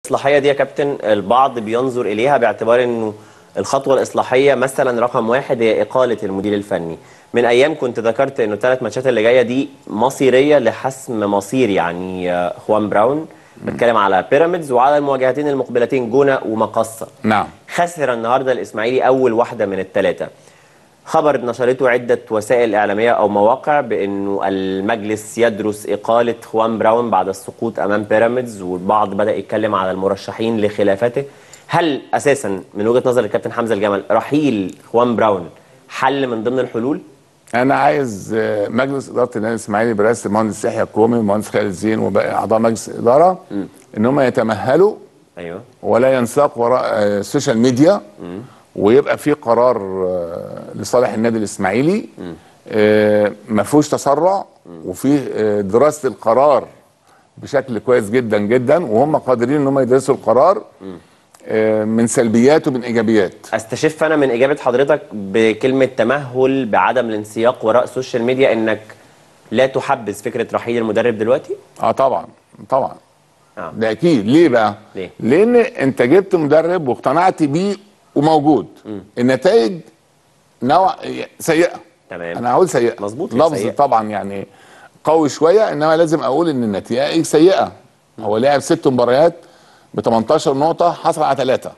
الاصلاحيه دي يا كابتن البعض بينظر اليها باعتبار انه الخطوه الاصلاحيه مثلا رقم واحد هي اقاله المدير الفني من ايام كنت ذكرت انه الثلاث ماتشات اللي جايه دي مصيريه لحسم مصير يعني آه، خوان براون بتكلم على بيراميدز وعلى المواجهتين المقبلتين جونه ومقصه نعم خسر النهارده الاسماعيلي اول واحده من الثلاثه خبر نشرته عدة وسائل إعلامية أو مواقع بأنه المجلس يدرس إقالة خوان براون بعد السقوط أمام بيراميدز والبعض بدأ يتكلم على المرشحين لخلافته هل أساسا من وجهة نظر الكابتن حمزة الجمل رحيل خوان براون حل من ضمن الحلول؟ انا عايز آه، مجلس اداره النادي الاسماعيلي برئاسه المهندس يحيى الكومي والمهندس خالد زين وباقي اعضاء مجلس الاداره ان هم يتمهلوا أيوه ولا ينساق وراء آه، السوشيال ميديا ويبقى في قرار آه، لصالح النادي الاسماعيلي آه، ما فيهوش تسرع وفي آه، دراسه القرار بشكل كويس جدا جدا وهم قادرين ان هم يدرسوا القرار آه، من سلبيات ومن ايجابيات استشف أنا من إجابة حضرتك بكلمة تمهل بعدم الانسياق وراء السوشيال ميديا إنك لا تحبذ فكرة رحيل المدرب دلوقتي؟ اه طبعا طبعا آه. ده اكيد ليه بقى ليه؟ لان انت جبت مدرب واقتنعت بيه وموجود النتائج نوع سيئه تمام انا هقول سيئه مظبوط، هي لفظ سيئة. طبعا يعني قوي شويه انما لازم اقول ان النتائج سيئه هو لعب ست مباريات ب 18 نقطه حصل على ثلاثه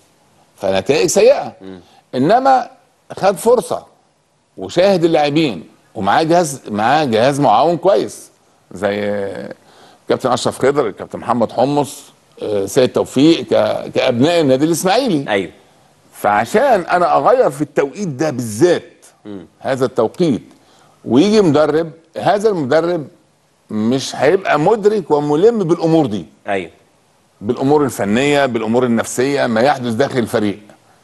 فنتائج سيئه انما خد فرصه وشاهد اللاعبين ومعاه جهاز معاه جهاز معاون كويس زي كابتن اشرف خضر كابتن محمد حمص آه، سيد توفيق ك- كابناء النادي الاسماعيلي أيوه فعشان انا اغير في التوقيت ده بالذات هذا التوقيت ويجي مدرب هذا المدرب مش هيبقى مدرك وملم بالامور دي أيوه بالامور الفنيه بالامور النفسيه ما يحدث داخل الفريق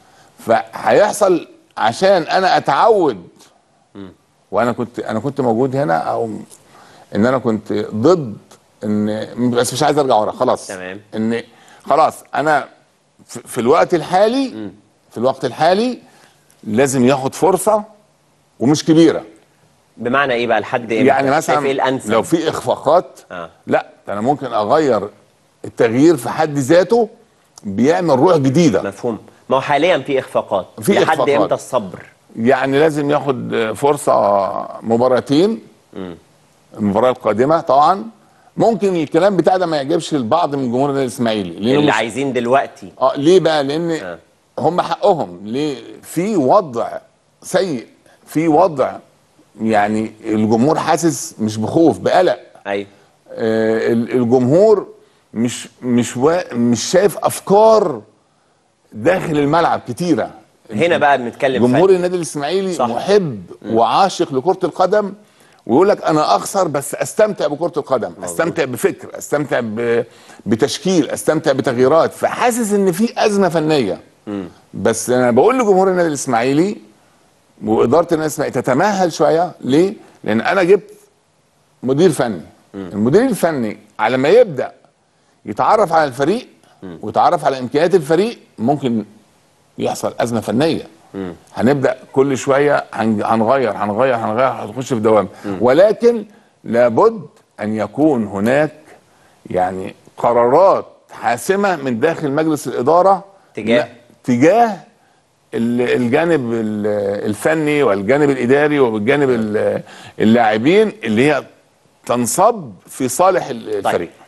فهيحصل عشان انا اتعود وانا كنت انا كنت موجود هنا او ان انا كنت ضد ان بس مش عايز ارجع ورا خلاص تمام. ان خلاص انا في في الوقت الحالي في الوقت الحالي لازم ياخد فرصه ومش كبيره بمعنى إيه بقى لحد إمتى؟ يعني شايف مثلا إيه الأنسب؟ لو في اخفاقات آه. لا ده انا ممكن اغير التغيير في حد ذاته بيعمل روح جديده مفهوم ما هو حاليا في إخفاقات في لحد إخفاقات. إمتى الصبر؟ يعني لازم ياخد فرصه مباراتين المباراه القادمه طبعا ممكن الكلام بتاع ده ما يعجبش البعض من جمهور النادي الاسماعيلي لأنه اللي مش- عايزين دلوقتي اه ليه بقى لان آه. هم حقهم ليه في وضع سيء في وضع يعني الجمهور حاسس مش بخوف بقلق أيوه آه، ال- الجمهور مش مش وا... مش شايف افكار داخل الملعب كتيره هنا بقى بنتكلم جمهور فن. النادي الاسماعيلي صح. محب وعاشق لكره القدم ويقول لك انا اخسر بس استمتع بكره القدم استمتع بفكر استمتع ب... بتشكيل استمتع بتغييرات فحاسس ان في ازمه فنيه بس انا بقول لجمهور النادي الاسماعيلي واداره النادي الاسماعيلي تتمهل شويه ليه لان انا جبت مدير فني المدير الفني على ما يبدا يتعرف على الفريق ويتعرف على امكانيات الفريق ممكن يحصل ازمه فنيه هنبدا كل شويه هن- هنغير هنغير هنغير هنخش في دوام ولكن لابد ان يكون هناك يعني قرارات حاسمه من داخل مجلس الاداره تجاه؟ لا، تجاه ال- الجانب ال- الفني والجانب الاداري والجانب ال- اللاعبين اللي هي تنصب في صالح ال- الفريق